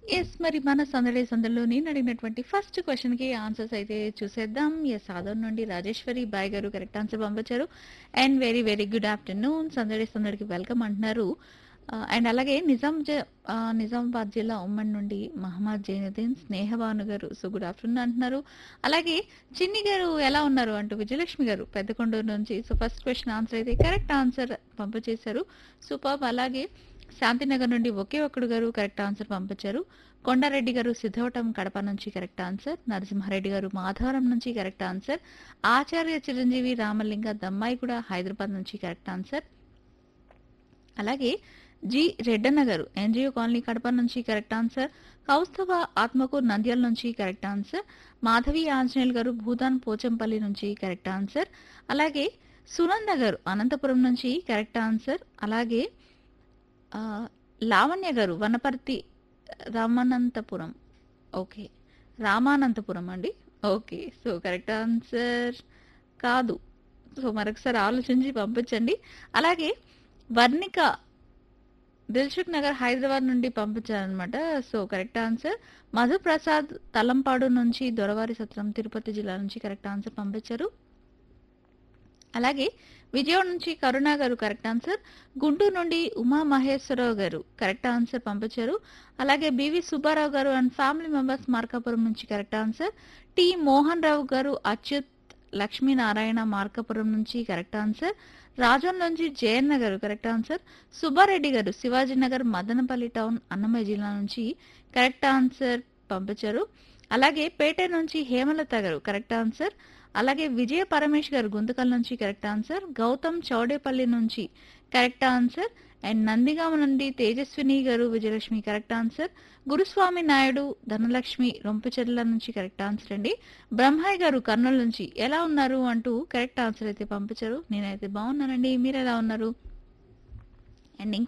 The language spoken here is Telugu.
ఎస్ మరి మన సందడి సందడిలో నేను అడిగినటువంటి ఫస్ట్ క్వశ్చన్ కి ఆన్సర్స్ అయితే చూసేద్దాం ఎస్ ఆదర్ నుండి రాజేశ్వరి బాయ్ గారు కరెక్ట్ ఆన్సర్ పంపించారు and very very good afternoon సందడి సందడికి వెల్కమ్ అంటున్నారు అండ్ అలాగే నిజాం జ- ఆ, నిజామాబాద్ జిల్లా ఉమ్మడి నుండి మహమ్మద్ జైనుద్దీన్ స్నేహభాను గారు సో గుడ్ ఆఫ్టర్నూన్ అంటున్నారు అలాగే చిన్ని గారు ఎలా ఉన్నారు అంటూ విజయలక్ష్మి గారు పెద్దకొండూరు నుంచి సో ఫస్ట్ క్వశ్చన్ ఆన్సర్ అయితే కరెక్ట్ ఆన్సర్ పంపించేశారు సూపర్ అలాగే శాంతినగర్ నుండి ఒకే ఒక్కడు గారు కరెక్ట్ ఆన్సర్ పంపించారు కొండారెడ్డి గారు సిద్ధవటం కడప నుంచి కరెక్ట్ ఆన్సర్ నరసింహారెడ్డి గారు మాధవరం నుంచి కరెక్ట్ ఆన్సర్ ఆచార్య చిరంజీవి రామలింగ దమ్మాయి కూడా హైదరాబాద్ నుంచి కరెక్ట్ ఆన్సర్ అలాగే G Reddanna garu NGO colony Kadapa నుంచి కరెక్ట్ ఆన్సర్ కౌస్తవ ఆత్మకూర్ నంద్యాల నుంచి కరెక్ట్ ఆన్సర్ మాధవి ఆంజనేయులు గారు భూదాన్ పోచంపల్లి నుంచి కరెక్ట్ ఆన్సర్ అలాగే సునంద గారు అనంతపురం నుంచి కరెక్ట్ ఆన్సర్ అలాగే ఆ, లావణ్య గారు వనపర్తి రామానంతపురం ఓకే రామానంతపురం అండి ఓకే సో కరెక్ట్ ఆన్సర్ కాదు సో మరొకసారి ఆలోచించి పంపించండి అలాగే వర్ణిక దిల్సుఖ్ నగర్ హైదరాబాద్ నుండి పంపించారనమాట so correct answer Madhuprasad Talampadu నుంచి దొరవారి సత్రం తిరుపతి జిల్లా నుంచి కరెక్ట్ ఆన్సర్ పంపించారు అలాగే విజయవాడ నుంచి కరుణ గారు కరెక్ట్ ఆన్సర్ గుంటూరు నుండి ఉమా మహేశ్వరరావు గారు కరెక్ట్ ఆన్సర్ పంపించారు అలాగే బివి సుబ్బారావు గారు అండ్ ఫ్యామిలీ మెంబర్స్ మార్కాపురం నుంచి correct answer T Mohan Rao garu Achyut Lakshminarayana Markapuram నుంచి కరెక్ట్ ఆన్సర్ రాజన్ నుంచి జయన్న గారు correct answer Subbareddy garu Shivaji Nagar Madanapalle town Annamayya జిల్లా నుంచి కరెక్ట్ ఆన్సర్ పంపించారు అలాగే పేట నుంచి హేమలత గారు కరెక్ట్ ఆన్సర్ అలాగే విజయ పరమేష్ గారు గుంతకల్ నుంచి కరెక్ట్ ఆన్సర్ గౌతమ్ చౌడేపల్లి నుంచి కరెక్ట్ ఆన్సర్ అండ్ నందిగామ నుండి తేజస్విని గారు విజయలక్ష్మి కరెక్ట్ ఆన్సర్ గురుస్వామి నాయుడు ధనలక్ష్మి రొంపిచెర్ల నుంచి కరెక్ట్ ఆన్సర్ అండి బ్రహ్మయ్య గారు కర్నూలు నుంచి ఎలా ఉన్నారు అంటూ కరెక్ట్ ఆన్సర్ అయితే పంపించారు నేనైతే బాగున్నానండి మీరు ఎలా ఉన్నారు అండ్ ఇంకా